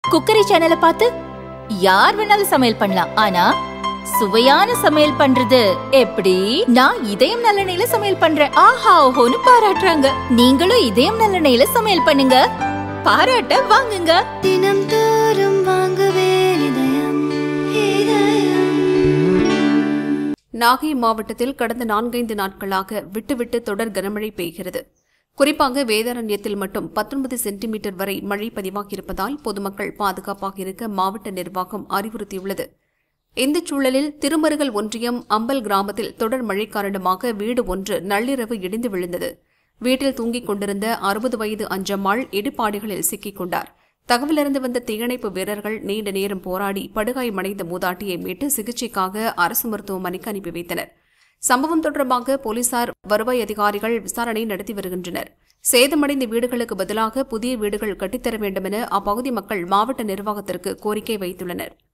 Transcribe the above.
cookery சேனலை பார்த்து யார் வேணாலும் சமையல் பண்ணலாம் ஆனா சுவையான சமையல் பண்றது எப்படி நான் இதயம் நல்லெண்ணெயில சமையல் பண்றேன் ஆஹா ஓஹோன்னு பாராட்டுறாங்க நீங்களும் இதயம் நல்லெண்ணெயில சமையல் பண்ணுங்க பாராட்ட வாங்குங்க தினம் தோறும் வாங்குவே இதயம் இதயம் நாகை மாவட்டத்தில் கடந்த நான்கைந்து நாட்களாக விட்டுவிட்டு தொடர் கனமழை பெய்கிறது குறிப்பாக வேதாரண்யத்தில் மட்டும் 19 சென்டிமீட்டர் வரை மழை பதிவாகியிருப்பதால் பொதுமக்கள் பாதுகாப்பாக இருக்க மாவட்ட நிர்வாகம் அறிவுறுத்தியுள்ளது இந்த சூழலில் திருமருகல் ஒன்றியம் அம்பல் கிராமத்தில் தொடர் மழை காரணமாக வீடு ஒன்று நள்ளிரவு இடிந்து விழுந்தது வீட்டில் தூங்கிக் கொண்டிருந்த அறுபது வயது அஞ்சம்மாள் இடிபாடுகளில் சிக்கிக் கொண்டார் தகவலறிந்து வந்த தீயணைப்பு வீரர்கள் நீண்ட நேரம் போராடி படுகாயமடைந்த மூதாட்டியை மீட்டு சிகிச்சைக்காக அரசு மருத்துவமனைக்கு அனுப்பி வைத்தனர் சம்பவம் தொடர்பாக போலீசார் வருவாய் அதிகாரிகள் விசாரணை நடத்தி வருகின்றனர் சேதமடைந்த வீடுகளுக்கு பதிலாக புதிய வீடுகள் கட்டித்தர வேண்டுமென அப்பகுதி மக்கள் மாவட்ட நிர்வாகத்திற்கு கோரிக்கை வைத்துள்ளனர்